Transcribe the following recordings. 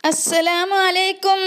അസ്സലാമു അലൈക്കും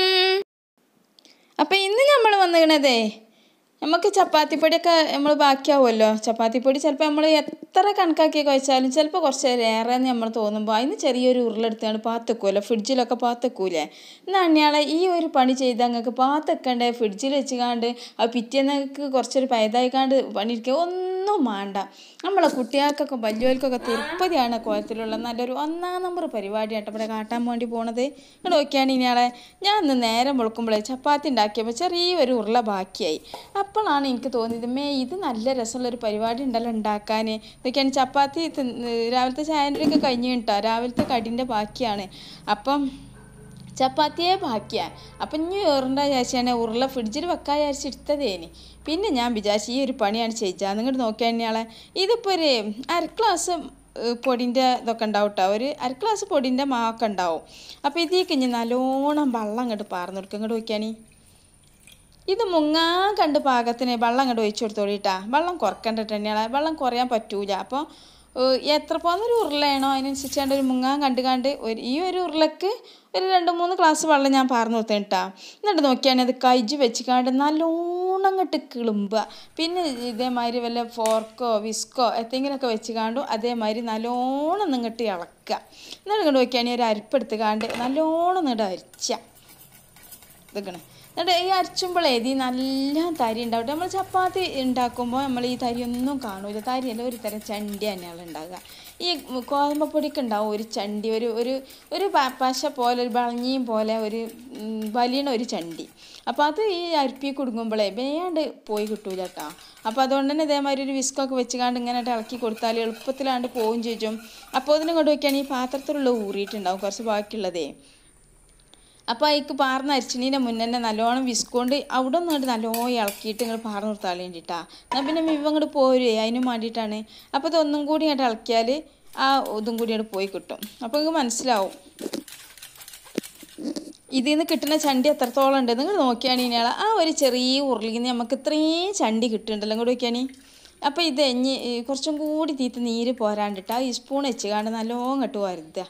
അപ്പം ഇന്ന് നമ്മൾ വന്നിക്കണതേ നമുക്ക് ചപ്പാത്തിപ്പൊടിയൊക്കെ നമ്മൾ ബാക്കിയാവുമല്ലോ ചപ്പാത്തിപ്പൊടി ചിലപ്പോൾ നമ്മൾ എത്ര കണക്കാക്കി കഴിച്ചാലും ചിലപ്പോൾ കുറച്ച് ഏറെ എന്ന് നമ്മൾ തോന്നുമ്പോൾ അതിന് ചെറിയൊരു ഉരുളെടുത്താണ് പാത്തക്കുമല്ലോ ഫ്രിഡ്ജിലൊക്കെ പാത്തക്കൂലേ എന്നാണ്യാളെ ഈ ഒരു പണി ചെയ്ത് അങ്ങക്ക് പാത്തക്കണ്ടേ ഫ്രിഡ്ജിൽ വെച്ചുകാണ്ട് അത് പിറ്റേന്നക്ക് കുറച്ചൊരു പയതായിക്കാണ്ട് പണിയിരിക്കുക ഒന്നും വേണ്ട നമ്മളെ കുട്ടികൾക്കൊക്കെ വലിയവർക്കൊക്കെ തിരുപ്പതിയാണ് കോലത്തിലുള്ള നല്ലൊരു ഒന്നാം നമ്പർ പരിപാടിയാട്ടോ ഇവിടെ കാട്ടാൻ വേണ്ടി പോണത് ഇങ്ങോട്ട് നോക്കിയാണ് ഇനിയാളെ ഞാൻ ഇന്ന് നേരം വെളുക്കുമ്പോഴേ ചപ്പാത്തി ഉണ്ടാക്കിയപ്പോൾ ചെറിയൊരു ഉരുള ബാക്കിയായി അപ്പോഴാണ് എനിക്ക് തോന്നിയത് മേ ഇത് നല്ല രസമുള്ളൊരു പരിപാടി ഉണ്ടല്ലോ ഉണ്ടാക്കാൻ ഇതൊക്കെയാണ് ചപ്പാത്തി തിന്ന് രാവിലത്തെ ചായൻ്റെ ഒക്കെ കഴിഞ്ഞ് കിട്ടാം രാവിലത്തെ കടിൻ്റെ ബാക്കിയാണ് അപ്പം ചപ്പാത്തിയെ ബാക്കിയാ അപ്പം ഇനി ഉരുണ്ട വിചാരിച്ചാണ് ഉരുള ഫ്രിഡ്ജിൽ വെക്കാൻ വിചാരിച്ച് എടുത്തതേനി പിന്നെ ഞാൻ വിചാരിച്ചു ഈ ഒരു പണിയാണ് ചെയ്യിച്ചാൽ നിങ്ങോട്ട് നോക്കിയാൽ തന്നെയാളെ ഇതിപ്പോൾ ഒരു അര ഗ്ലാസ് പൊടിൻ്റെ ഇതൊക്കെ ഉണ്ടാവും കേട്ടോ ഒരു അര ഗ്ലാസ് പൊടിൻ്റെ മാവൊക്കെ ഉണ്ടാവും അപ്പോൾ ഇതിലേക്ക് ഇനി നല്ലോണം വെള്ളം അങ്ങോട്ട് പാർന്നു കൊടുക്കുക ഇങ്ങോട്ട് നോക്കിയാണീ ഇത് മുങ്ങാൻ കണ്ട് പാകത്തിന് വെള്ളം അങ്ങോട്ട് ഒഴിച്ചു കൊടുത്തോളിട്ടാ വെള്ളം കുറക്കണ്ടിട്ട് തന്നെയാണ് വെള്ളം കുറയാൻ പറ്റൂല അപ്പോൾ എത്ര പോകുന്നൊരു ഉരുളയാണോ അതിനനുസരിച്ചാണ്ട് ഒരു മുങ്ങാൻ കണ്ട് കണ്ട് ഒരു ഈ ഒരു ഉരുളക്ക് ഒരു രണ്ട് മൂന്ന് ഗ്ലാസ് വെള്ളം ഞാൻ പാർന്നു കൊടുത്തേട്ടാ എന്നിട്ട് നോക്കിയാണെങ്കിൽ അത് കൈജ് വെച്ചിക്കാണ്ട് നല്ലോണം അങ്ങോട്ട് കിളുമ്പുക പിന്നെ ഇതേമാതിരി വല്ല ഫോർക്കോ വിസ്കോ എന്തെങ്കിലുമൊക്കെ വെച്ച് കാണ്ടും അതേമാതിരി നല്ലോണം ഇങ്ങോട്ട് ഇളക്കുക എന്നിട്ട് ഇങ്ങോട്ട് നോക്കിയാണെങ്കിൽ ഒരു അരിപ്പെടുത്ത് കാണ്ട് നല്ലോണം ഇങ്ങോട്ട് അരിച്ച ഇതൊക്കെ എന്നിട്ട് ഈ അരച്ചുമ്പോഴേ ഇത് നല്ല തരി ഉണ്ടാവട്ടെ നമ്മൾ ചപ്പാത്തി ഉണ്ടാക്കുമ്പോൾ നമ്മൾ ഈ തരി ഒന്നും കാണൂല തരിയല്ല ഒരു തരം ചണ്ടി തന്നെയാണ് ഉണ്ടാകുക ഈ ഗോതമ്പപ്പൊടിക്ക് ഉണ്ടാവും ഒരു ചണ്ടി ഒരു ഒരു ഒരു പശ പോലെ ഒരു വളഞ്ഞിയും പോലെ ഒരു വലിയണ ഒരു ചണ്ടി അപ്പോൾ അത് ഈ അരിപ്പി കുടുങ്ങുമ്പോഴേ വേണ്ട് പോയി കിട്ടൂല കേട്ടോ അപ്പോൾ അതുകൊണ്ട് തന്നെ ഇതേമാതിരി ഒരു വിസ്കൊക്കെ വെച്ചുകാണ്ട് ഇങ്ങനെ ഇളക്കി കൊടുത്താൽ എളുപ്പത്തിലാണ്ട് പോവും ചോദിച്ചും അപ്പോൾ അതിനും കൊണ്ട് വയ്ക്കുകയാണെങ്കിൽ ഈ പാത്രത്തിലുള്ള ഊറിയിട്ടുണ്ടാവും കുറച്ച് ബാക്കിയുള്ളതേ അപ്പോൾ അതിക്ക് പാർന്ന് അരിച്ചിണീൻ്റെ മുന്നേ തന്നെ നല്ലോണം വിസ്കൊണ്ട് അവിടെ നിന്ന് നല്ലോണം ഇളക്കിയിട്ട് ഇങ്ങോട്ട് പാർന്ന് കൊടുത്താൽ വേണ്ടിയിട്ടാ എന്നാൽ പിന്നെ മിവ അങ്ങോട്ട് പോരുവേ അതിനും വേണ്ടിയിട്ടാണ് അപ്പോൾ ഇതൊന്നും കൂടി ഇങ്ങോട്ട് ഇളക്കിയാൽ ആ ഇതും കൂടി അങ്ങോട്ട് പോയി കിട്ടും അപ്പോൾ നിങ്ങൾക്ക് മനസ്സിലാവും ഇതിൽ നിന്ന് കിട്ടുന്ന ചണ്ടി എത്രത്തോളം ഉണ്ട് നിങ്ങൾ നോക്കിയാണെങ്കിൽ ഇയാൾ ആ ഒരു ചെറിയ ഉരുളിൽ നിന്ന് നമുക്ക് ഇത്രയും ചണ്ടി കിട്ടുന്നുണ്ടല്ലോ ഇങ്ങോട്ട് നോക്കിയാണി അപ്പോൾ ഇത് എഞ്ഞ് കുറച്ചും കൂടി തീത്ത് നീര് പോരാണ്ടിട്ട് ആ ഈ സ്പൂൺ വെച്ചുകാണ്ട് നല്ലോണം ഇങ്ങോട്ട് വരുത്തുക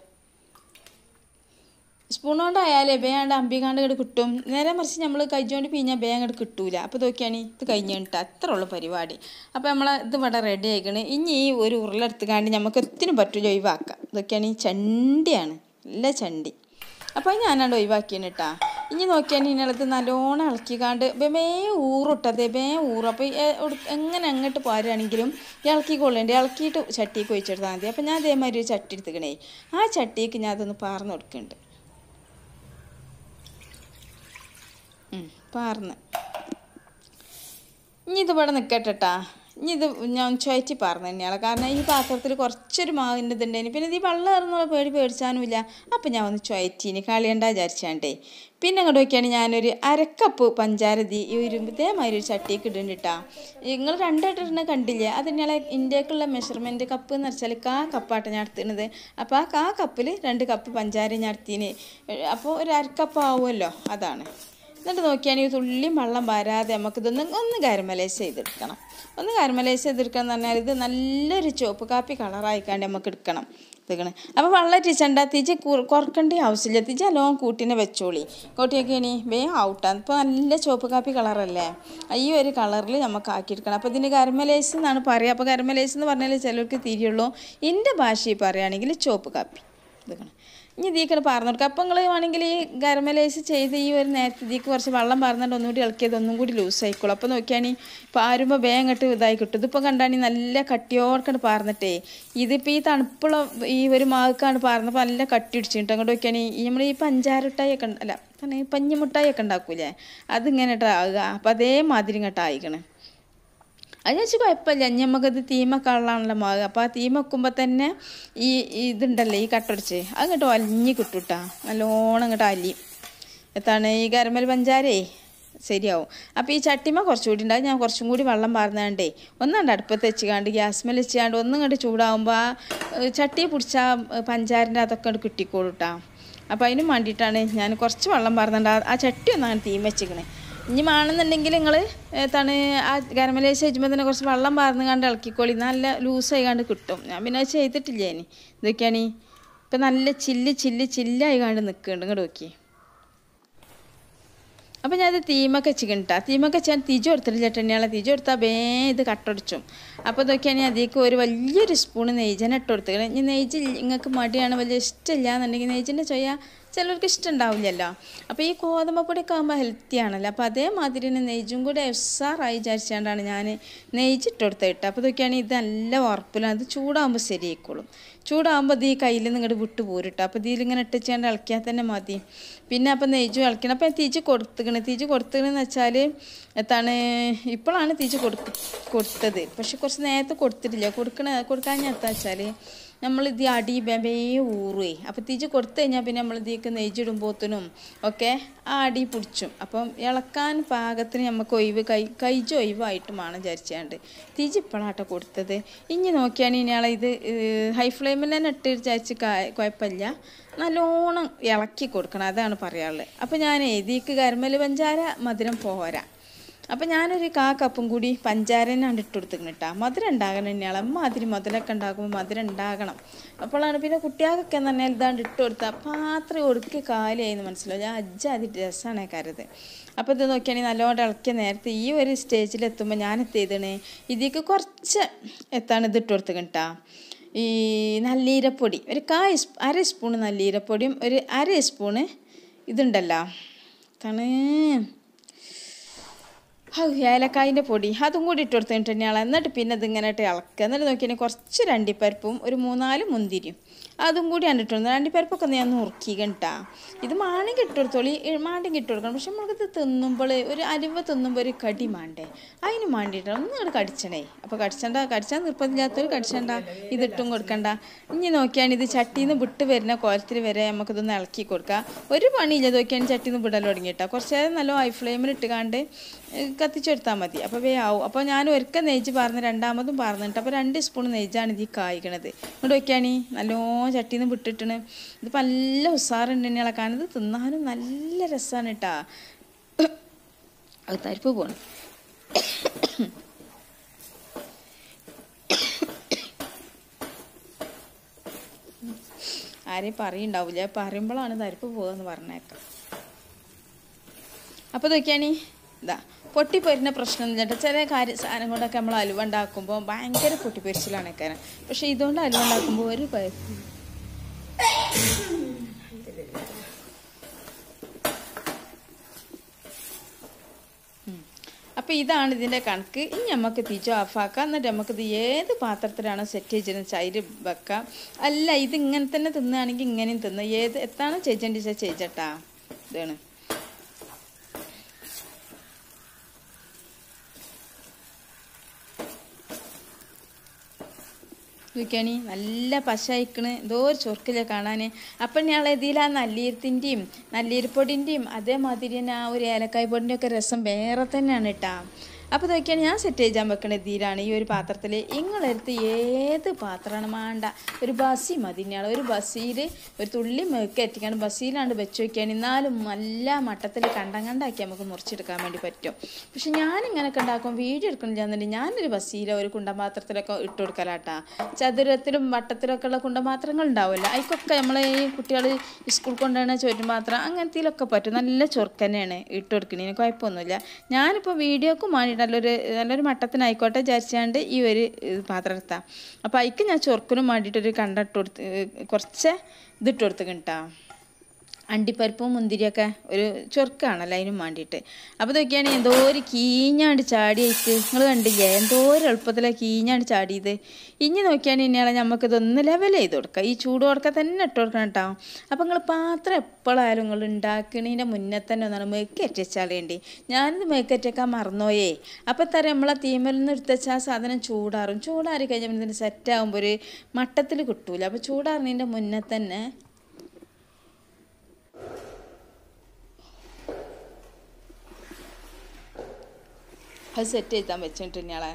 സ്പൂൺ കൊണ്ടായാലേ വേണ്ട അമ്പിക്കാണ്ട് ഇങ്ങോട്ട് കിട്ടും നേരെ മറിച്ച് നമ്മൾ കഴിച്ചുകൊണ്ട് പിഞ്ഞാൽ ബേ അങ്ങോട്ട് കിട്ടൂല അപ്പോൾ ഇതൊക്കെയാണ് ഇത് കഴിഞ്ഞിട്ട് അത്ര ഉള്ള പരിപാടി അപ്പോൾ നമ്മൾ ഇത് ഇവിടെ റെഡി ആയിക്കണ് ഇനി ഈ ഒരു ഉരുളെടുത്തുകാണ്ട് നമുക്ക് എത്തിനും പറ്റില്ല ഒഴിവാക്കാം ഇതൊക്കെയാണ് ഈ ചണ്ടിയാണ് നല്ല ചണ്ടി അപ്പോൾ ഞാനാണ്ട് ഒഴിവാക്കിയാണ് കേട്ടാ ഇനി നോക്കിയാൽ ഇതിനകത്ത് നല്ലോണം ഇളക്കിക്കാണ്ട് ബേ ഊറിട്ടത് ബേ ഊറും അപ്പോൾ എങ്ങനെ അങ്ങോട്ട് പോരുകയാണെങ്കിലും ഇളക്കിക്കൊള്ളേണ്ട ഇളക്കിയിട്ട് ചട്ടിക്ക് ഒഴിച്ചെടുത്താൽ മതി അപ്പോൾ ഞാൻ അതേമാതിരി ഒരു ചട്ടി എടുത്തുക്കണേ ആ ചട്ടിക്ക് ഞാൻ അതൊന്ന് പാർന്ന് കൊടുക്കുന്നുണ്ട് പാർന്ന് ഇനി ഇതിവിടെ നിൽക്കട്ടെട്ടാ ഇനി ഇത് ഞാൻ ചുയറ്റി പാർന്നു തന്നെയാണ് കാരണം ഈ പാത്രത്തിൽ കുറച്ചൊരു മാവിൻ്റെ ഇതുണ്ടായിന് പിന്നെ ഇത് ഈ വെള്ളം ഇറന്നുള്ള പേടി പേടിച്ചാനുമില്ല അപ്പം ഞാൻ ഒന്ന് ചുയറ്റീന് കളിയണ്ട വിചാരിച്ചാണ്ടേ പിന്നെ അങ്ങോട്ട് നോക്കിയാണെങ്കിൽ ഞാനൊരു അരക്കപ്പ് പഞ്ചാര ദി ഈ ഒരു ഇതേമാതിരി ഒരു ചട്ടിക്ക് ഇടുന്നുണ്ടാ നിങ്ങൾ രണ്ടായിട്ടിരുന്ന കണ്ടില്ലേ അത് തന്നെയാണ് ഇന്ത്യക്കുള്ള മെഷർമെൻറ്റ് കപ്പ് എന്ന് വെച്ചാൽ കാ കപ്പാട്ട് ഞാൻ എടുത്തിരുന്നത് അപ്പോൾ ആ കാ കപ്പിൽ രണ്ട് കപ്പ് പഞ്ചാര ഞാൻ എടുത്തിന് അപ്പോൾ ഒരു അരക്കപ്പ് ആവുമല്ലോ അതാണ് എന്നിട്ട് നോക്കിയാണെങ്കിൽ തുള്ളി വെള്ളം വരാതെ നമുക്കിതൊന്ന് ഒന്ന് കാരമലൈസ് ചെയ്തെടുക്കണം ഒന്ന് കാരമലൈസ് ചെയ്തെടുക്കണം എന്ന് പറഞ്ഞാൽ ഇത് നല്ലൊരു ചുവപ്പ് കാപ്പി കളറായിക്കാണ്ട് നമുക്ക് എടുക്കണം എടുക്കണം അപ്പോൾ വെള്ളം ടീച്ചണ്ട തിച്ച് കുറക്കേണ്ട ആവശ്യമില്ല തിച്ച് നല്ലോണം കൂട്ടിനെ വെച്ചോളി കൂട്ടിയൊക്കെ ഇനി വേഗം ഔട്ടാണ് ഇപ്പോൾ നല്ല ചുവപ്പ് കാപ്പി കളറല്ലേ ഈ ഒരു കളറിൽ നമുക്ക് ആക്കിയെടുക്കണം അപ്പോൾ ഇതിന് കരമലൈസ് എന്നാണ് പറയുക അപ്പോൾ കരമലൈസ് എന്ന് പറഞ്ഞാൽ ചിലർക്ക് തിരിയുള്ളൂ എൻ്റെ ഭാഷയിൽ പറയുകയാണെങ്കിൽ ചുവപ്പ് കാപ്പി എടുക്കണം ഇനി ഇതിലേക്ക് പാർന്നു കൊടുക്കുക അപ്പോൾ നിങ്ങൾ വേണമെങ്കിൽ ഈ ഗരമലേസ് ചെയ്ത് ഈ ഒരു നേരത്തെ ഇതിലേക്ക് കുറച്ച് വെള്ളം പാർന്നിട്ട് ഒന്നുകൂടി ഇളക്കിയത് ഒന്നും കൂടി ലൂസ് ആയിക്കോളും അപ്പോൾ നോക്കിയാണി പാരുമ്പോൾ വേഗം ഇങ്ങോട്ട് ഇതായി കിട്ടും ഇതിപ്പോൾ കണ്ടാണി നല്ല കട്ടിയോർക്കാണ് പാർന്നിട്ടേ ഇതിപ്പോൾ ഈ തണുപ്പുള്ള ഈ ഒരു മാക്കാണ് പാർന്നപ്പോൾ നല്ല കട്ടി ഇടിച്ചിട്ട് അങ്ങോട്ട് നോക്കിയാണി ഈ നമ്മൾ ഈ പഞ്ചാരട്ടായി ഒക്കെ അല്ല തന്നെ ഈ പഞ്ഞിമുട്ടായി ഒക്കെ ഉണ്ടാക്കൂലേ അതിങ്ങനെ ആകുക അപ്പോൾ അതേമാതിരി ഇങ്ങോട്ട് ആയിക്കണേ അത് വെച്ച് കുഴപ്പമില്ല ഇനി നമുക്കത് തീമൊക്കെ ഉള്ളതാണല്ലോ മാവ് അപ്പോൾ ആ തീമ വെക്കുമ്പോൾ തന്നെ ഈ ഇതുണ്ടല്ലേ ഈ കട്ടടിച്ച് അത് ഇങ്ങോട്ട് അലിഞ്ഞ് കിട്ടുട്ടാ നല്ലോണം ഇങ്ങോട്ട് അലിയും എത്താണ് ഈ കരമൽ പഞ്ചാരേ ശരിയാവും അപ്പോൾ ഈ ചട്ടിമ കുറച്ചുകൂടി ഉണ്ടാകും ഞാൻ കുറച്ചും കൂടി വെള്ളം പാർന്നാണ്ടേ ഒന്നാണ്ട് അടുപ്പത്ത് വെച്ചുകാണ്ട് ഗ്യാസ്മേൽ വെച്ചുകാണ്ട് ഒന്നും ഇങ്ങോട്ട് ചൂടാകുമ്പോൾ ആ ചട്ടി പിടിച്ച പഞ്ചാരിൻ്റെ അതൊക്കെ ഇങ്ങോട്ട് കിട്ടിക്കോളൂ കേട്ടോ അപ്പോൾ അതിനും വേണ്ടിയിട്ടാണ് ഞാൻ കുറച്ച് വെള്ളം പാർന്നുണ്ട് ആ ചട്ടി ഒന്ന് അങ്ങനെ തീം വെച്ചിക്കണേ ഇനി വേണമെന്നുണ്ടെങ്കിൽ നിങ്ങൾ എന്താണ് ആ ഗരമലേശ വെച്ചുമ്പോൾ തന്നെ കുറച്ച് വെള്ളം പാർന്ന് കണ്ട് ഇളക്കിക്കോളി നല്ല ലൂസായി കണ്ട് കിട്ടും ഞാൻ പിന്നെ അത് ചെയ്തിട്ടില്ല ഇനി ഇതൊക്കെയാണ് ഇപ്പം നല്ല ചില്ല് ചില്ല് ചില്ലായി കണ്ട് നിൽക്കുന്നുണ്ട് ഇങ്ങോട്ട് നോക്കി അപ്പം ഞാനത് തീമൊക്കെ വെച്ചിക്കണം കേട്ടോ തീമൊക്കെ വെച്ചാൽ തിജു കൊടുത്തിട്ടില്ല ചേട്ടനെയാളെ തിജു കൊടുത്താൽ ബേ ഇത് കട്ടടിച്ചും അപ്പോൾ നോക്കിയാണെങ്കിൽ അതിലേക്ക് ഒരു വലിയൊരു സ്പൂണ് നെയ്ജന ഇട്ട് കൊടുത്തിക്കണം ഇനി നെയ്ജ് നിങ്ങൾക്ക് മടിയാണ് വലിയ ഇഷ്ടമില്ല എന്നുണ്ടെങ്കിൽ നെയ്ജിൻ്റെ ചൊയ്യ ചിലർക്ക് ഇഷ്ടമുണ്ടാവില്ലല്ലോ അപ്പോൾ ഈ ഗോതമ്പപ്പൊടിയൊക്കെ ആകുമ്പോൾ ഹെൽത്തി ആണല്ലോ അപ്പോൾ അതേമാതിരി തന്നെ നെയ്ജും കൂടെ ഉസാറായി വിചാരിച്ചുകൊണ്ടാണ് ഞാൻ നെയ്ജ് ഇട്ട് കൊടുത്തത് കേട്ടോ അപ്പോൾ നോക്കിയാണെങ്കിൽ ഇത് നല്ല ഉറപ്പിലാണ് ഇത് ചൂടാകുമ്പോൾ ശരിയായിക്കോളും ചൂടാകുമ്പോൾ ഇത് ഈ കയ്യിൽ നിന്ന് ഇങ്ങോട്ട് വിട്ട് പോരുട്ടോ അപ്പോൾ ഇതിലിങ്ങനെ ഇട്ടിച്ചാണ്ട് ഇളക്കിയാൽ തന്നെ മതി പിന്നെ അപ്പം നെയ്ജ് ഇളക്കണം അപ്പം തിരിച്ച് കൊടുത്തുക്കണ് തിരിച്ച് കൊടുത്തുകണെന്ന് വെച്ചാൽ എത്താണ് ഇപ്പോഴാണ് തിരിച്ച് കൊടുക്ക കൊടുത്തത് പക്ഷെ കുറച്ച് നേരത്തെ കൊടുത്തിട്ടില്ല കൊടുക്കണ കൊടുക്കാൻ ഞാൻ എത്താ വെച്ചാൽ നമ്മൾ ഇത് അടി ബേ ഊറുവേ അപ്പോൾ തിരിച്ച് കൊടുത്തു കഴിഞ്ഞാൽ പിന്നെ നമ്മൾ ഇതിലേക്ക് നെയ്ജിടുമ്പോത്തിനും ഒക്കെ ആ അടി പിടിച്ചും അപ്പം ഇളക്കാൻ പാകത്തിന് നമുക്ക് ഒഴിവ് കൈ കൈജ് ഒഴിവായിട്ട് വേണം വിചാരിച്ചാണ്ട് തിരിച്ച് ഇപ്പോഴാട്ടോ കൊടുത്തത് ഇനി നോക്കിയാണ് ഇനിയാളെ ഇത് ഹൈ ഫ്ലെയിമിൽ തന്നെ ഇട്ട് വിചാരിച്ച് കുഴപ്പമില്ല നല്ലോണം ഇളക്കി കൊടുക്കണം അതാണ് പറയാനുള്ളത് അപ്പോൾ ഞാൻ ഇതിക്ക് കരമൽ പഞ്ചാര മധുരം പോരാ അപ്പം ഞാനൊരു കാ കപ്പും കൂടി പഞ്ചാരനാണ് ഇട്ട് കൊടുത്തിക്കണം കേട്ടോ മധുരം ഉണ്ടാകണം തന്നെയാണ് മാതിരി മധുരമൊക്കെ ഉണ്ടാക്കുമ്പോൾ മധുരം ഉണ്ടാകണം അപ്പോഴാണ് പിന്നെ കുട്ടികൾക്കൊക്കെ എന്ന് പറഞ്ഞാൽ ഇതാണ്ട് ഇട്ട് കൊടുത്താൽ പാത്രം ഒടുക്കി കാലിയായിന്ന് മനസ്സിലാവും ഞാൻ അജ്ജാതി രസമാണ് കരുത് അപ്പോൾ ഇത് നോക്കിയാണെങ്കിൽ നല്ലോണം ഇളക്കിയ നേരത്തെ ഈ ഒരു സ്റ്റേജിലെത്തുമ്പോൾ ഞാൻ എത്തിയതാണ് ഇതിലേക്ക് കുറച്ച് എത്താണ് ഇത് ഇട്ട് കൊടുത്തിക്കണം കേട്ടോ ഈ നല്ലീരപ്പൊടി ഒരു കായ് സ്പൂ അര സ്പൂണ് നല്ലീരപ്പൊടിയും ഒരു അര സ്പൂണ് ഇതുണ്ടല്ലോ താണ് ഹൗ ഏലക്കായിൻ്റെ പൊടി അതും കൂടി ഇട്ട് കൊടുത്തിട്ട് തന്നെയാണ് എന്നിട്ട് പിന്നെ ഇതിങ്ങനെ ഇട്ട് ഇളക്കുക എന്നിട്ട് നോക്കിയാൽ കുറച്ച് രണ്ടിപ്പരിപ്പും ഒരു മൂന്നാല് മുന്തിരിയും അതും കൂടി ആണ് ഇട്ട് കൊടുക്കുന്നത് രണ്ടിപ്പരിപ്പൊക്കെ ഒന്ന് ഞാൻ നുറുക്കി കേട്ടാ ഇത് മാണെങ്കിൽ ഇട്ട് കൊടുത്തോളി മാണ്ടെങ്കിൽ ഇട്ട് കൊടുക്കണം പക്ഷെ നമ്മൾക്കിത് തിന്നുമ്പോൾ ഒരു അലുവ തിന്നുമ്പോൾ ഒരു കടി മാണ്ടേ അതിന് മാണ്ടിയിട്ട് ഒന്ന് ഇങ്ങോട്ട് കടിച്ചണേ അപ്പോൾ കടിച്ചണ്ട കടിച്ചാൽ നിർബന്ധമില്ലാത്തവർ കടിച്ചണ്ട ഇതിട്ടും കൊടുക്കണ്ട ഇനി നോക്കിയാണ് ഇത് ചട്ടിയിൽ നിന്ന് വിട്ട് വരുന്ന കോലത്തിൽ വരെ നമുക്കിതൊന്ന് ഇളക്കി കൊടുക്കുക ഒരു പണിയില്ല നോക്കിയാണ് ചട്ടിയിൽ നിന്ന് വിടൽ തുടങ്ങിയിട്ടാ കുറച്ച് നേരം നല്ല ഹൈ ഫ്ലെയിമിൽ ഇട്ട് കാണ്ട് കത്തിച്ചെടുത്താൽ മതി അപ്പോൾ വേ ആവും അപ്പോൾ ഞാൻ ഒരിക്കൽ നെയ്ജ് പാർന്ന് രണ്ടാമതും പാർന്നിട്ട് അപ്പോൾ രണ്ട് സ്പൂൺ നെയ്ജാണ് ഇത് ഈ കായ്ക്കണത് ഇങ്ങോട്ട് നോക്കിയാണ് നല്ലോ ചട്ടിയിൽ നിന്ന് വിട്ടിട്ടാണ് ഇതിപ്പോൾ നല്ല ഉസാറുണ്ട് തന്നെ ഇളക്കാൻ ഇത് തിന്നാനും നല്ല രസമാണ് കേട്ടാ അത് തരിപ്പ് പോകണം ആരെയും പറയുണ്ടാവില്ല പറയുമ്പോഴാണ് തരിപ്പ് പോകുമെന്ന് പറഞ്ഞേക്കാം അപ്പോൾ നോക്കിയാണി ഇതാ പൊട്ടിപ്പൊരിന പ്രശ്നമൊന്നും ചേട്ടാ ചില കാര്യ സാധനം കൊണ്ടൊക്കെ നമ്മൾ അലുവ ഉണ്ടാക്കുമ്പോൾ ഭയങ്കര പൊട്ടിപ്പൊരിച്ചിലാണ് കാരണം പക്ഷേ ഇതുകൊണ്ട് അലുവ ഉണ്ടാക്കുമ്പോൾ ഒരു കുഴപ്പമില്ല അപ്പോൾ ഇതാണ് ഇതിൻ്റെ കണക്ക് ഇനി നമുക്ക് തിരിച്ചു ഓഫാക്കാം എന്നിട്ട് നമുക്കിത് ഏത് പാത്രത്തിലാണോ സെറ്റ് ചെയ്തിരുന്നത് ചൈര് വെക്കാം അല്ല ഇത് ഇങ്ങനെ തന്നെ തിന്നുകയാണെങ്കിൽ ഇങ്ങനെയും തിന്ന് ഏത് എത്താണ് ചേച്ചേണ്ടി വെച്ചാൽ ചേച്ചട്ടാ ഇതാണ് നോക്കിയാണി നല്ല പശ അയക്കണ് എന്തോ ഒരു ചൊർക്കില്ല കാണാൻ അപ്പം ഞാൻ ഇതിൽ ആ നല്ലീരത്തിൻ്റെയും നല്ലീരപ്പൊടിൻ്റെയും അതേമാതിരി തന്നെ ആ ഒരു ഏലക്കായ് പൊടിൻ്റെ ഒക്കെ രസം വേറെ തന്നെയാണ് കേട്ടാ അപ്പോൾ നോക്കിയാണ് ഞാൻ സെറ്റ് ചെയ്യാൻ വെക്കണ ഇതിലാണ് ഈ ഒരു പാത്രത്തിൽ നിങ്ങളെടുത്ത് ഏത് പാത്രമാണ് വേണ്ട ഒരു ബസ്സി മതി ഇനിയാണ് ഒരു ബസ്സിയിൽ ഒരു തുള്ളി മെഴുക്ക് എത്തിക്കാണ് ബസ്സിയിലാണ്ട് വെച്ച് വയ്ക്കുകയാണ് എന്നാലും നല്ല മട്ടത്തിൽ കണ്ടം കണ്ടാക്കി നമുക്ക് മുറിച്ചെടുക്കാൻ വേണ്ടി പറ്റും പക്ഷെ ഞാനിങ്ങനെയൊക്കെ ഉണ്ടാക്കും വീഡിയോ എടുക്കണില്ലാന്നുണ്ടെങ്കിൽ ഞാനൊരു ബസ്സിയിലോ ഒരു കുണ്ടപാത്രത്തിലൊക്കെ ഇട്ട് കൊടുക്കലാട്ടാ ചതുരത്തിലും വട്ടത്തിലൊക്കെ ഉള്ള കുണ്ടപാത്രങ്ങൾ ഉണ്ടാവുമല്ലോ അതിക്കൊക്കെ നമ്മൾ ഈ കുട്ടികൾ സ്കൂൾ കൊണ്ടുവരുന്ന ചോറ്റുപാത്രം അങ്ങനത്തേലൊക്കെ പറ്റും നല്ല ചൊർക്ക് തന്നെയാണ് ഇട്ട് കൊടുക്കണേന് കുഴപ്പമൊന്നുമില്ല ഞാനിപ്പോൾ വീഡിയോക്ക് വേണ്ടിയിട്ട് നല്ലൊരു നല്ലൊരു മട്ടത്തിനായിക്കോട്ടെ വിചാരിച്ചാണ്ട് ഈ ഒരു പാത്രം എടുത്താൽ അപ്പോൾ അതിക്ക് ഞാൻ ചൊർക്കിനും വേണ്ടിയിട്ടൊരു കണ്ടിട്ട് കൊടുത്ത് കുറച്ച് ഇതിട്ട് കൊടുത്ത് കേട്ടോ അണ്ടിപ്പരിപ്പും മുന്തിരിയൊക്കെ ഒരു ചൊറുക്കാണല്ലോ അതിനും വേണ്ടിയിട്ട് അപ്പോൾ ഇതൊക്കെയാണ് എന്തോ ഒരു കീഞ്ഞാണ്ട് ചാടിയിട്ട് നിങ്ങൾ കണ്ടില്ലേ എന്തോ ഒരു എളുപ്പത്തിലാണ് കീഞ്ഞാണ്ട് ചാടിയത് ഇനി നോക്കിയാണ് ഇനിയാളെ നമുക്കിതൊന്ന് ലെവൽ ചെയ്ത് കൊടുക്കുക ഈ ചൂട് കൊടുക്കുക തന്നെ ഇട്ട് കൊടുക്കണം കേട്ടോ അപ്പോൾ നിങ്ങൾ പാത്രം എപ്പോഴായാലും നിങ്ങൾ ഉണ്ടാക്കണതിൻ്റെ മുന്നേ തന്നെ ഒന്നാണ് മേക്കറ്റ് വെച്ചാൽ വേണ്ടി ഞാനിത് മേക്കറ്റ് വെക്കാൻ മറന്നോയേ അപ്പോൾ തരാം നമ്മളെ തീമലിൽ നിന്ന് എടുത്തുവെച്ചാൽ ആ സാധനം ചൂടാറും ചൂടാറി കഴിഞ്ഞാൽ പിന്നെ ഇതിന് സെറ്റാകുമ്പോൾ ഒരു മട്ടത്തിൽ കിട്ടൂല അപ്പോൾ ചൂടാറുന്നതിൻ്റെ മുന്നേ തന്നെ അത് സെറ്റ് ചെയ്താൻ വെച്ചിട്ട് ഇയാളെ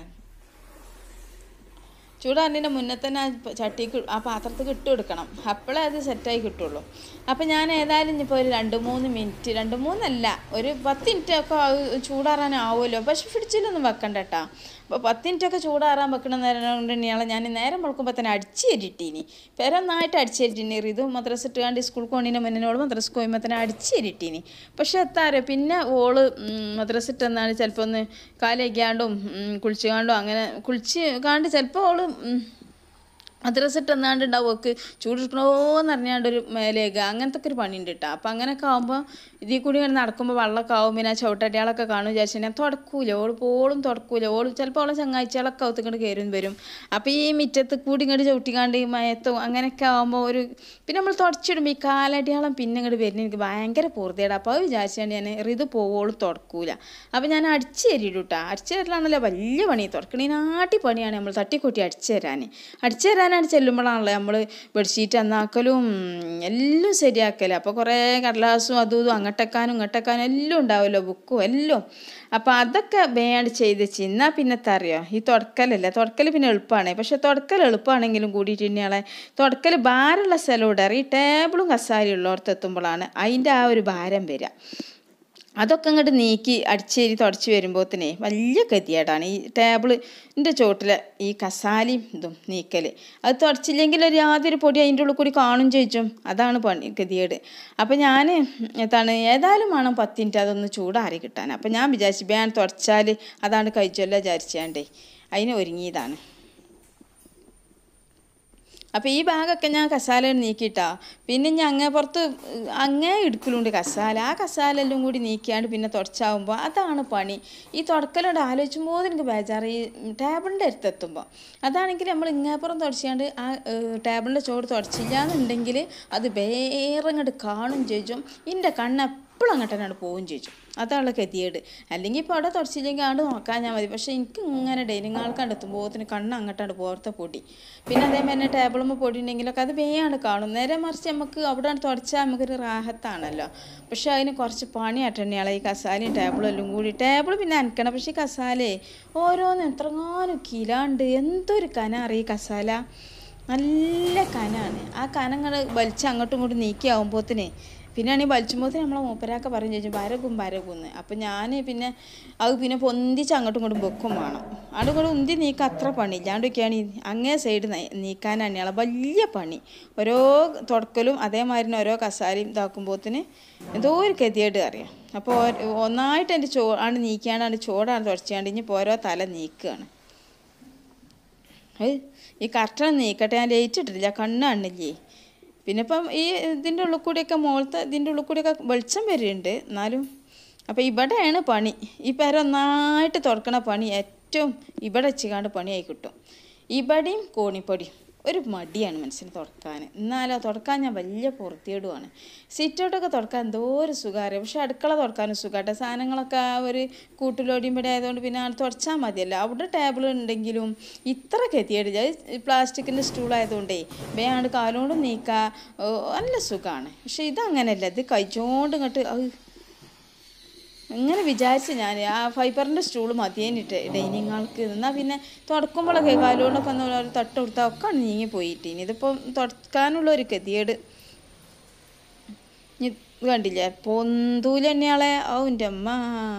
ചൂടാറിൻ്റെ മുന്നേ തന്നെ ആ ചട്ടിക്ക് ആ പാത്രത്തിൽ ഇട്ട് കൊടുക്കണം അപ്പോഴേ അത് സെറ്റായി കിട്ടുള്ളൂ അപ്പം ഞാൻ ഏതായാലും ഇനിയിപ്പോൾ ഒരു രണ്ട് മൂന്ന് മിനിറ്റ് രണ്ട് മൂന്നല്ല ഒരു പത്ത് മിനിറ്റ് ഒക്കെ ചൂടാറാനാവുമല്ലോ പക്ഷെ ഫ്രിഡ്ജിലൊന്നും വെക്കണ്ട കേട്ടോ ഇപ്പോൾ പത്ത് മിനിറ്റൊക്കെ ചൂടാറാൻ വെക്കണ നേരം കൊണ്ട് തന്നെയാണ് ഞാൻ നേരം വെളുക്കുമ്പോൾ തന്നെ അടിച്ചേരിട്ടീനി പേരൊന്നായിട്ട് അടിച്ചേരിട്ടീനി ഇത് മദ്രസ ഇട്ടുകാണ്ട് സ്കൂൾ പോണീൻ്റെ മുന്നോട് മദ്രസ പോയുമ്പോൾ തന്നെ അടിച്ചേരിട്ടീനി പക്ഷെ എത്താരോ പിന്നെ ഓള് മദ്രസ ഇട്ടെന്നാണ് ചിലപ്പോൾ ഒന്ന് കാലയ്ക്കാണ്ടും കുളിച്ചു കാണ്ടും അങ്ങനെ കുളിച്ച് കാണ്ട് ചിലപ്പോൾ ഓള് ഉം, മദ്രസ ഇട്ടെന്നാണ്ട് ഉണ്ടാവും ഓക്ക് ചൂടെടുക്കണോന്ന് അറിഞ്ഞാണ്ട് ഒരു മേലേക അങ്ങനത്തെ ഒക്കെ ഒരു പണിയുണ്ട് കേട്ടോ അപ്പം അങ്ങനെയൊക്കെ ആകുമ്പോൾ ഇതിൽ കൂടി ഇങ്ങനെ നടക്കുമ്പോൾ വെള്ളമൊക്കെ ആവും പിന്നെ ആ ചവിട്ടടിയാളൊക്കെ കാണും വിചാരിച്ചു ഞാൻ തുടക്കൂല ഓള് പോളും തുടക്കൂല ഓള് ചിലപ്പോൾ ഓളെ ചങ്ങാഴ്ചകളൊക്കെ ഒത്തുകൊണ്ട് കയറും വരും അപ്പോൾ ഈ മുറ്റത്ത് കൂടി ഇങ്ങോട്ട് ചവിട്ടിക്കാണ്ട് ഈ മയത്തും അങ്ങനെയൊക്കെ ആകുമ്പോൾ ഒരു പിന്നെ നമ്മൾ തുടച്ചിടുമ്പോൾ ഈ കാലടിയാളം പിന്നെ ഇങ്ങോട്ട് വരുന്ന എനിക്ക് ഭയങ്കര പൂർത്തിയാണ് അപ്പോൾ അത് വിചാരിച്ചാണ്ട് ഞാൻ ഇത് പോവോളും തുടക്കൂല അപ്പോൾ ഞാൻ അടിച്ചു തരിടും കേട്ടോ അടിച്ചു തരലാണല്ലോ വലിയ പണി തുടക്കണീനാട്ടി പണിയാണ് നമ്മൾ തട്ടിക്കൂട്ടി അടിച്ചു തരാൻ അടിച്ചു തരാനായിട്ട് ചെല്ലുമ്പോഴാണല്ലോ നമ്മൾ ബെഡ്ഷീറ്റ് നന്നാക്കലും എല്ലാം ശരിയാക്കല് അപ്പോൾ കുറേ കടലാസും അതും ഇതും അങ്ങോട്ടേക്കാനും ഇങ്ങോട്ടേക്കാനും എല്ലാം ഉണ്ടാവുമല്ലോ ബുക്കും എല്ലാം അപ്പോൾ അതൊക്കെ വേണ്ട ചെയ്ത് ചിന്നാൽ പിന്നത്തെ അറിയോ ഈ തുടക്കലല്ല തുടക്കൽ പിന്നെ എളുപ്പമാണ് പക്ഷെ തുടക്കൽ എളുപ്പമാണെങ്കിലും കൂടിയിട്ട് തന്നെയാളെ തുടക്കൽ ഭാരമുള്ള സ്ഥലം ഇടാറ് ഈ ടേബിളും കസാരയും ഉള്ളിടത്ത് എത്തുമ്പോഴാണ് അതിൻ്റെ ആ ഒരു ഭാരം വരിക അതൊക്കെ അങ്ങോട്ട് നീക്കി അടിച്ചേരി തുടച്ച് വരുമ്പോഴത്തേനെ വലിയ ഗതികേടാണ് ഈ ടേബിളിൻ്റെ ചോട്ടിലെ ഈ കസാലയും ഇതും നീക്കൽ അത് തുടച്ചില്ലെങ്കിൽ ഒരു യാതൊരു പൊടി അതിൻ്റെ ഉള്ളിൽ കൂടി കാണും ചോദിച്ചും അതാണ് പണി ഗതികേട് അപ്പം ഞാൻ എന്താണ് ഏതായാലും വേണം പത്ത് മിനിറ്റ് അതൊന്ന് ചൂടാറി കിട്ടാൻ അപ്പം ഞാൻ വിചാരിച്ചു വേണം തുടച്ചാൽ അതാണ് കഴിച്ചല്ലോ വിചാരിച്ചാണ്ടേ അതിന് ഒരുങ്ങിയതാണ് അപ്പോൾ ഈ ഭാഗമൊക്കെ ഞാൻ കസാല നീക്കിയിട്ടാ പിന്നെ ഞാൻ അങ്ങേ പുറത്ത് അങ്ങേ എടുക്കലുണ്ട് കസാല ആ കസാല എല്ലാം കൂടി നീക്കിയാണ്ട് പിന്നെ തുടച്ചാവുമ്പോൾ അതാണ് പണി ഈ തുടക്കലോട് ആലോചിക്കുമ്പോൾ എനിക്ക് ബേജാറ് ഈ ടേബിളിൻ്റെ അടുത്തെത്തുമ്പോൾ അതാണെങ്കിൽ നമ്മൾ ഇങ്ങേപ്പുറം തുടച്ചാണ്ട് ആ ടേബിളിൻ്റെ ചോട് തുടച്ചില്ല എന്നുണ്ടെങ്കിൽ അത് വേറെ അങ്ങോട്ട് കാണും ചോദിച്ചും എൻ്റെ കണ്ണ് എപ്പോഴും അങ്ങോട്ട് തന്നെയാണ് പോവും ചോദിച്ചു അതാണ് ഗതിയേട് അല്ലെങ്കിൽ ഇപ്പോൾ അവിടെ തുടച്ചില്ലെങ്കിൽ ആണ്ട് നോക്കാൻ ഞാൻ മതി പക്ഷേ എനിക്ക് ഇങ്ങനെ ഡൈനിങ് ആൾക്കാണ്ട് എത്തുമ്പോഴത്തിന് കണ്ണ് അങ്ങോട്ടാണ് പോർത്ത പൊടി പിന്നെ അതേമാതിരി തന്നെ ടേബിളുമ്പോൾ പൊടി ഉണ്ടെങ്കിലൊക്കെ അത് വേയാണ് കാണും നേരെ മറിച്ച് നമുക്ക് അവിടെ തുടച്ചാൽ നമുക്കൊരു റാഹത്താണല്ലോ പക്ഷെ അതിന് കുറച്ച് പണിയാട്ടന്നെയാളെ ഈ കസാലയും ടേബിളും എല്ലാം കൂടി ടേബിൾ പിന്നെ അനക്കണം പക്ഷേ ഈ കസാലേ ഓരോന്ന് എത്രങ്ങാനും കിലാണ്ട് എന്തൊരു കന അറിയ കസാല നല്ല കനാണ് ആ കനങ്ങൾ വലിച്ച് അങ്ങോട്ടും ഇങ്ങോട്ടും നീക്കി ആകുമ്പോഴത്തേനെ പിന്നെ ആണെങ്കിൽ വലിച്ചുമ്പോഴത്തേന് നമ്മളെ മൂപ്പരാക്കെ പറയും ചോദിച്ചു വരകും വരകുന്ന് അപ്പം ഞാൻ പിന്നെ അത് പിന്നെ പൊന്തിച്ച് അങ്ങോട്ടും ഇങ്ങോട്ടും വെക്കും വേണം അവിടെ കൂടെ ഉന്തി നീക്കാൻ അത്ര പണി ഇല്ലാണ്ടൊക്കെയാണ് ഈ അങ്ങേ സൈഡ് നീക്കാനാണ് വലിയ പണി ഓരോ തുടക്കലും അതേമാതിരി ഓരോ കസാരയും ഇതാക്കുമ്പോഴത്തിന് എന്തോ ഒരു ഗതിയായിട്ട് അറിയാം അപ്പോൾ ഒന്നായിട്ട് എൻ്റെ ചോ ആണ് നീക്കിയാണ്ട് ചോടാണ് തുടച്ചാണ്ട് ഇനിയിപ്പോൾ ഓരോ തല നീക്കുകയാണ് അത് ഈ കർട്ടൻ നീക്കട്ടെ ഞാൻ ലേറ്റ് ഇട്ടിട്ടില്ല കണ്ണ് കാണില്ലേ പിന്നെ ഇപ്പം ഈ ഇതിൻ്റെ ഉള്ളിൽ കൂടിയൊക്കെ മുകളത്തെ ഇതിൻ്റെ ഉള്ളിൽ കൂടിയൊക്കെ വെളിച്ചം വരുന്നുണ്ട് എന്നാലും അപ്പോൾ ഇവിടെയാണ് പണി ഈ പേര ഒന്നായിട്ട് തുറക്കണ പണി ഏറ്റവും ഇവിടെ വെച്ചുകാണ്ട് പണിയായി കിട്ടും ഇവിടെയും കോണിപ്പൊടിയും ഒരു മടിയാണ് മനസ്സിന് തുറക്കാൻ എന്നാലോ തുറക്കാൻ ഞാൻ വലിയ പുറത്തിയിടുവാണ് സിറ്റൗട്ടൊക്കെ തുറക്കാൻ എന്തോ ഒരു സുഖമാണ് പക്ഷെ അടുക്കള തുറക്കാനും സുഖമാട്ടെ സാധനങ്ങളൊക്കെ ആ ഒരു കൂട്ടിലോടിയും ഇവിടെ ആയതുകൊണ്ട് പിന്നെ അത് തുടച്ചാൽ മതിയല്ലോ അവിടെ ടേബിൾ ഉണ്ടെങ്കിലും ഇത്ര ഗതിയടില്ല പ്ലാസ്റ്റിക്കിൻ്റെ സ്റ്റൂളായതുകൊണ്ടേ വേണ്ട് കാലുകൊണ്ട് നീക്കാം നല്ല സുഖമാണ് പക്ഷെ ഇതങ്ങനെയല്ല ഇത് കഴിച്ചോണ്ട് ഇങ്ങോട്ട് അത് ഇങ്ങനെ വിചാരിച്ചു ഞാൻ ആ ഫൈബറിൻ്റെ സ്റ്റൂൾ മതിയേനിട്ട് ഡൈനിങ് ആൾക്ക് എന്നാൽ പിന്നെ തുടക്കുമ്പോഴൊക്കെ കാലുകൊണ്ടൊക്കെ ഒന്ന് ഒരു തട്ട് കൊടുത്താൽ ഒക്കെ നീങ്ങി പോയിട്ട് ഇനി ഇതിപ്പം തുടക്കാനുള്ള ഒരു ഗതിയേട് ഇത് കണ്ടില്ലേ പൊന്തൂല തന്നെയാളെ ഓ എൻ്റെ അമ്മ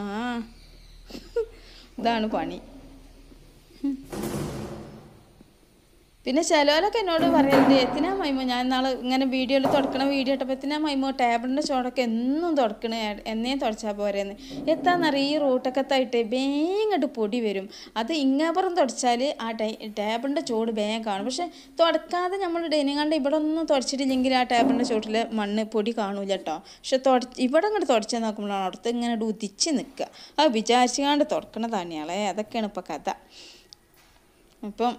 ഇതാണ് പണി പിന്നെ ചിലവരൊക്കെ എന്നോട് പറയലുണ്ട് എത്തിനാ മൈമോ ഞാൻ നാളെ ഇങ്ങനെ വീഡിയോയിൽ തുടക്കണ വീഡിയോ ഇട്ടപ്പോൾ എത്തിനാ മൈമോ ടേബിളിൻ്റെ ചോടൊക്കെ എന്നും തുടക്കണ എന്നേ തുടച്ചാൽ പോരെന്ന് എത്താന്നറിയ ഈ റൂട്ടൊക്കെ തായിട്ട് വേങ്ങട്ട് പൊടി വരും അത് ഇങ്ങാപ്പുറം തുടച്ചാൽ ആ ടൈ ടേബിളിൻ്റെ ചോട് വേഗം കാണും പക്ഷെ തുടക്കാതെ നമ്മൾ ഡൈനിങ് കണ്ട് ഇവിടെ ഒന്നും തുടച്ചിട്ടില്ലെങ്കിൽ ആ ടേബിളിൻ്റെ ചോട്ടിൽ മണ്ണ് പൊടി കാണൂല കേട്ടോ പക്ഷെ തുട ഇവിടെ അങ്ങോട്ട് തുടച്ചാൽ നോക്കുമ്പോഴാണ് അവിടുത്തെ ഇങ്ങനെ ഉദിച്ച് നിൽക്കുക അത് വിചാരിച്ചുകൊണ്ട് തുടക്കണതാണിയാളെ അതൊക്കെയാണ് ഇപ്പോൾ കഥ അപ്പം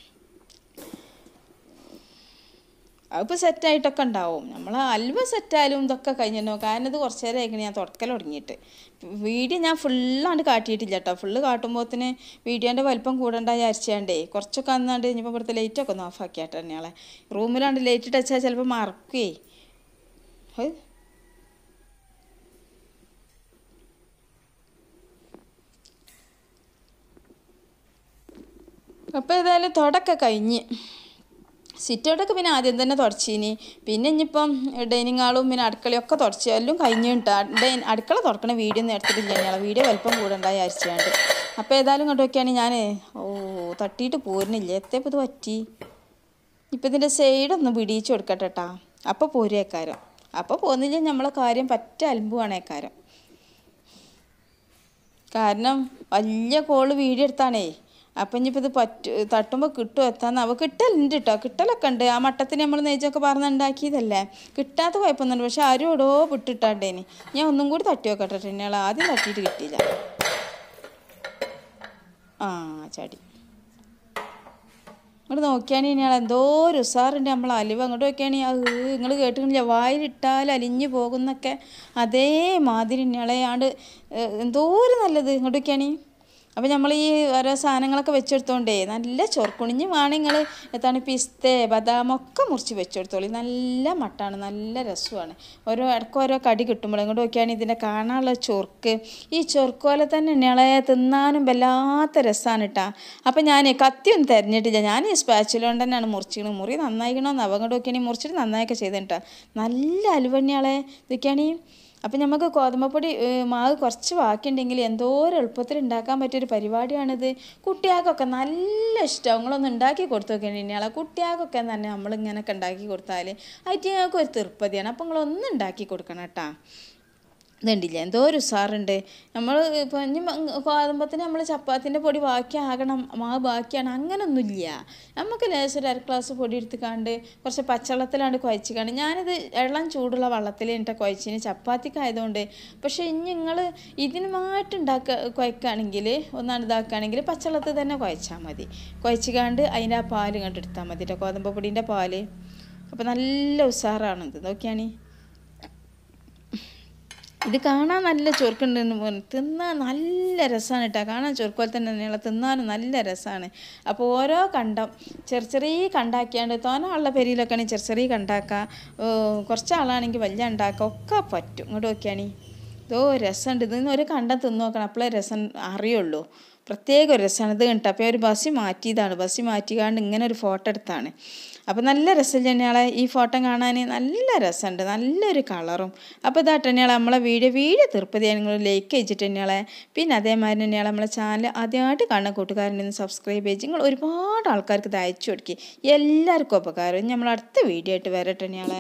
അതിപ്പോൾ സെറ്റായിട്ടൊക്കെ ഉണ്ടാവും നമ്മൾ അൽവ സെറ്റായാലും ഇതൊക്കെ കഴിഞ്ഞോ കാരണം ഇത് കുറച്ച് നേരം ആയിക്കണേ ഞാൻ തുടക്കൽ തുടങ്ങിയിട്ട് വീഡിയോ ഞാൻ ഫുള്ളാണ്ട് കാട്ടിയിട്ടില്ല കേട്ടോ ഫുള്ള് കാട്ടുമ്പോഴത്തിന് വീഡിയോൻ്റെ വലിപ്പം കൂടണ്ട വിചാരിച്ചാണ്ടേ കുറച്ചൊക്കെ അന്നാണ്ട് ഇനിയിപ്പോൾ ഇവിടുത്തെ ലൈറ്റൊക്കെ ഒന്ന് ഓഫാക്കിയാട്ടെ തന്നെയാളെ റൂമിലാണ്ട് ലൈറ്റ് ടച്ചാൽ ചിലപ്പോൾ മറക്കുവേ അത് അപ്പോൾ ഏതായാലും തുടക്കം കഴിഞ്ഞ് സിറ്റൗട്ടൊക്കെ പിന്നെ ആദ്യം തന്നെ തുടച്ചീനി പിന്നെ ഇനിയിപ്പം ഡൈനിങ് ഹാളും പിന്നെ അടുക്കളയൊക്കെ തുടച്ചു എല്ലാം കഴിഞ്ഞിട്ടാ ഡൈ അടുക്കള തുറക്കണ വീഡിയോ ഒന്നും എടുത്തിട്ടില്ല ഞങ്ങളെ വീഡിയോ വലിപ്പം കൂടണ്ട വിചാരിച്ചാണ്ട് അപ്പോൾ ഏതായാലും ഇങ്ങോട്ട് നോക്കിയാണ് ഞാൻ ഓ തട്ടിയിട്ട് പോരുന്നില്ല എത്തിയപ്പോൾ ഇത് പറ്റി ഇപ്പം ഇതിൻ്റെ സൈഡൊന്ന് പിടിയിച്ച് കൊടുക്കട്ടെ കേട്ടാ അപ്പോൾ പോരേക്കാരം അപ്പോൾ പോന്നില്ല നമ്മളെ കാര്യം പറ്റ അലമ്പുവാണേക്കാരം കാരണം വലിയ കോള് വീഡിയോ എടുത്താണേ അപ്പം ഇനിയിപ്പോൾ ഇത് പറ്റു തട്ടുമ്പോൾ കിട്ടുമോ എത്താന്ന് അവ കിട്ടലുണ്ട് കേട്ടോ കിട്ടലൊക്കെ ഉണ്ട് ആ മട്ടത്തിന് നമ്മൾ നെയ്ച്ചൊക്കെ പറഞ്ഞുണ്ടാക്കിയതല്ലേ കിട്ടാത്ത കുഴപ്പമൊന്നുമില്ല പക്ഷെ ആരും എവിടോ വിട്ടിട്ടാണ്ടേനി ഞാൻ ഒന്നും കൂടി തട്ടി നോക്കട്ടെ ഇന്നയാൾ ആദ്യം തട്ടിയിട്ട് കിട്ടിയില്ല ആ ചാടി ഇങ്ങോട്ട് നോക്കിയാണി ഇനിയാൾ എന്തോ ഒരു ഉസാറുണ്ട് നമ്മൾ അലിവ് അങ്ങോട്ട് നോക്കിയാണി അത് നിങ്ങൾ കേട്ടിട്ടില്ല വായിലിട്ടാൽ അലിഞ്ഞു പോകുന്നൊക്കെ അതേമാതിരി ഇനിയാളെ ആണ്ട് എന്തോ ഒരു നല്ലത് ഇങ്ങോട്ട് നോക്കിയാണി അപ്പം നമ്മൾ ഈ ഓരോ സാധനങ്ങളൊക്കെ വെച്ചെടുത്തോണ്ടേ നല്ല ചൊർക്കുണിഞ്ഞ് വേണം നിങ്ങൾ എത്താണ് പിസ്ത ബദാമൊക്കെ മുറിച്ച് വെച്ചെടുത്തോളി നല്ല മട്ടാണ് നല്ല രസമാണ് ഓരോ ഇടയ്ക്ക് ഓരോ കടി കിട്ടുമ്പോൾ ഇങ്ങോട്ട് നോക്കിയാണെങ്കിൽ ഇതിൻ്റെ കാണാനുള്ള ചൊർക്ക് ഈ ചൊർക്ക് പോലെ തന്നെ ഇണളെ തിന്നാനും വല്ലാത്ത രസമാണ് കേട്ടാ അപ്പം ഞാൻ കത്തിയൊന്നും തിരഞ്ഞിട്ടില്ല ഞാൻ ഈ സ്പാച്ചുലോണ്ട് തന്നെയാണ് മുറിച്ചിക്കണത് മുറി നന്നായിക്കണമെന്ന് അവ അങ്ങോട്ട് നോക്കിയാണെങ്കിൽ മുറിച്ചിട്ട് നന്നായൊക്കെ ചെയ്തിട്ടാ നല്ല അലുവണ്ണിയാളെ ഇതൊക്കെയാണ് അപ്പം നമുക്ക് ഗോതമ്പപ്പൊടി ഏഹ്, മാവ് കുറച്ച് ബാക്കിയുണ്ടെങ്കിൽ എന്തോ ഒരു എളുപ്പത്തിൽ ഉണ്ടാക്കാൻ പറ്റിയൊരു പരിപാടിയാണിത് കുട്ടികൾക്കൊക്കെ നല്ല ഇഷ്ടം നിങ്ങളൊന്ന് ഉണ്ടാക്കി കൊടുത്തു നോക്കിയാൽ ഇനിയാളെ കുട്ടികൾക്കൊക്കെ തന്നെ നമ്മളിങ്ങനെയൊക്കെ ഉണ്ടാക്കി കൊടുത്താൽ അതിങ്ങൾക്ക് ഒരു തൃപ്പതിയാണ് അപ്പം നിങ്ങളൊന്ന് ഉണ്ടാക്കി കൊടുക്കണം കേട്ടാ ഇതുണ്ടില്ല എന്തോ ഒരു ഉസാറുണ്ട് നമ്മൾ ഇപ്പം ഇനി ഗോതമ്പത്തിന് നമ്മൾ ചപ്പാത്തിൻ്റെ പൊടി ബാക്കിയാകണം മാവ് ബാക്കിയാണ് അങ്ങനൊന്നുമില്ല നമുക്ക് ലേശം ഒരു അര ഗ്ലാസ് പൊടി എടുത്ത് കണ്ട് കുറച്ച് പച്ചവെള്ളത്തിലാണ്ട് കുഴച്ച് കണ്ട് ഞാനിത് ഇളം ചൂടുള്ള വെള്ളത്തിൽ എന്നിട്ട് കുഴച്ചിന് ചപ്പാത്തിക്കായതുകൊണ്ട് പക്ഷേ ഇനി നിങ്ങൾ ഇതിനുമായിട്ട് ഉണ്ടാക്കുക കുഴക്കുകയാണെങ്കിൽ ഒന്നാണ് ഇതാക്കുകയാണെങ്കിൽ പച്ചവെള്ളത്തിൽ തന്നെ കുഴച്ചാൽ മതി കുഴച്ച് കണ്ട് അതിൻ്റെ ആ പാല് കണ്ട് എടുത്താൽ മതി കേട്ടോ ഗോതമ്പ് പൊടീൻ്റെ പാല് അപ്പോൾ നല്ല ഉസാറാണ് ഇത് നോക്കിയാണ് ഇത് കാണാൻ നല്ല ചൊറുക്കുണ്ടെന്ന് പറഞ്ഞു തിന്നാൻ നല്ല രസമാണ് കേട്ടോ കാണാൻ ചൊറുക്ക് പോലെ തന്നെ തന്നെയുള്ള തിന്നാനും നല്ല രസമാണ് അപ്പോൾ ഓരോ കണ്ടം ചെറിയ ചെറിയ കണ്ടാക്കിയാണ്ട് തോന ഉള്ള പെരിയിലൊക്കെ ആണെങ്കിൽ ചെറിയ ചെറിയ കണ്ടാക്കുക കുറച്ച് ആളാണെങ്കിൽ വലിയ ഉണ്ടാക്കുക ഒക്കെ പറ്റും ഇങ്ങോട്ട് നോക്കിയാണി ഇതോ രസമുണ്ട് ഇതിന്ന് ഒരു കണ്ടം തിന്ന് നോക്കണം അപ്പോഴേ രസം അറിയുള്ളൂ പ്രത്യേക ഒരു രസമാണ് ഇത് കണ്ടിട്ട് അപ്പോൾ ഒരു ബസ്സിൽ മാറ്റിയതാണ് ബസ്സിൽ മാറ്റിക്കാണ്ട് ഇങ്ങനെ ഒരു ഫോട്ടോ എടുത്താണ് അപ്പോൾ നല്ല രസം തന്നെയാളെ ഈ ഫോട്ടോ കാണാൻ നല്ല രസമുണ്ട് നല്ലൊരു കളറും അപ്പോൾ ഇതാട്ട് തന്നെയാളെ നമ്മളെ വീഡിയോ വീഡിയോ തീർപ്പതി നിങ്ങൾ ലൈക്ക് ചെയ്തിട്ട് തന്നെയാളെ പിന്നെ അതേമാതിരി തന്നെയാളെ നമ്മളെ ചാനൽ ആദ്യമായിട്ട് കാണുന്ന കൂട്ടുകാരനെ സബ്സ്ക്രൈബ് ചെയ്ത് നിങ്ങൾ ഒരുപാട് ആൾക്കാർക്ക് ഇത് അയച്ചു കൊടുക്കുക എല്ലാവർക്കും ഉപകാരം നമ്മൾ അടുത്ത വീഡിയോ ആയിട്ട് വരട്ടെ തന്നെയാളെ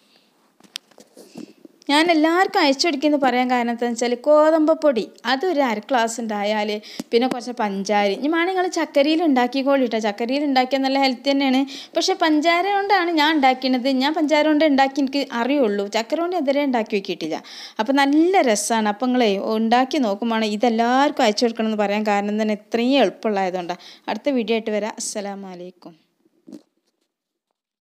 ഞാൻ എല്ലാവർക്കും അയച്ചു കൊടുക്കുന്നത് പറയാൻ കാരണം എന്താണെന്ന് വെച്ചാൽ ഗോതമ്പപ്പൊടി അതൊരു അര ഗ്ലാസ് ഉണ്ടായാൽ പിന്നെ കുറച്ച് പഞ്ചാര ഇനി വേണമെങ്കിൽ നിങ്ങൾ ചക്കരയിൽ ഉണ്ടാക്കിക്കോളിട്ടോ ചക്കരയിൽ ഉണ്ടാക്കിയാൽ നല്ല ഹെൽത്ത് തന്നെയാണ് പക്ഷേ പഞ്ചാര കൊണ്ടാണ് ഞാൻ ഉണ്ടാക്കിയത് ഞാൻ പഞ്ചാര കൊണ്ട് ഉണ്ടാക്കി എനിക്ക് അറിയുള്ളൂ ചക്കര കൊണ്ട് എതിരെ ഉണ്ടാക്കി വെക്കിയിട്ടില്ല അപ്പോൾ നല്ല രസമാണ് അപ്പം നിങ്ങളെ ഉണ്ടാക്കി നോക്കുമ്പോൾ ഇതെല്ലാവർക്കും അയച്ചു കൊടുക്കണം എന്ന് പറയാൻ കാരണം തന്നെ ഇത്രയും എളുപ്പമുള്ളതായതുകൊണ്ടാണ് അടുത്ത വീഡിയോ ആയിട്ട് വരാം അസ്സലാമലൈക്കും